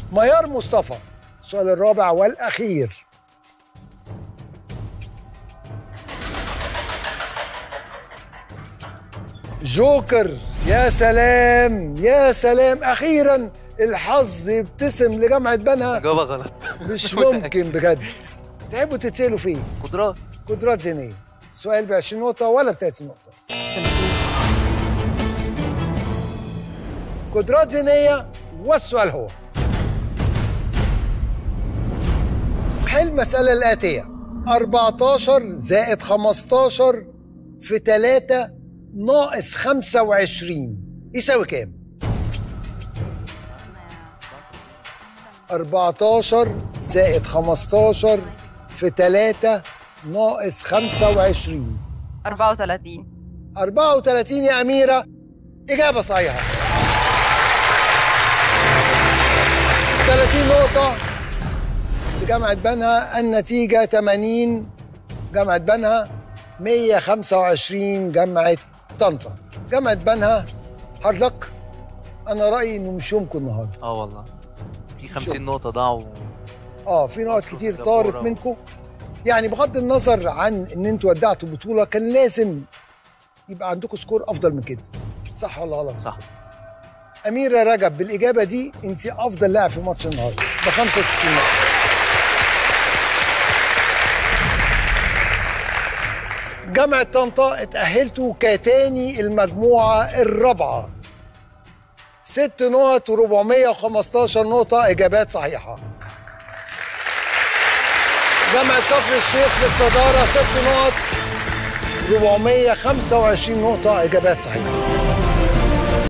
ميار مصطفى السؤال الرابع والاخير جوكر يا سلام يا سلام اخيرا الحظ يبتسم لجامعه بنها اجابه غلط مش ممكن بجد تحبوا تتسالوا فين قدرات قدرات ذهنيه سؤال ب 20 نقطه ولا ب 30 نقطه قدرات ذهنيه والسؤال هو حل المسألة الآتية 14 زائد 15 في 3 ناقص 25 يساوي كام؟ 14 زائد 15 في 3 ناقص 25 34 34 يا أميرة إجابة صحيحة 30 نقطة لجامعة بنها النتيجة 80 جامعة بنها 125 جامعة طنطا جامعة بنها هارد لك أنا رأيي إنه مش يومكم النهاردة اه والله في 50 نقطه ضاعوا اه في نقط مصر كتير وسنغافورة طارت و- منكم يعني بغض النظر عن ان انتوا ودعتوا البطوله كان لازم يبقى عندكم سكور افضل من كده صح ولا غلط؟ صح اميره رجب بالاجابه دي انت افضل لاعب في ماتش النهارده ب 65 نقطه جامعة طنطا اتأهلتوا كتاني المجموعة الرابعة ست نقط و415 نقطة إجابات صحيحة جامعة كفر الشيخ في الصدارة ست نقط 425 نقطة إجابات صحيحة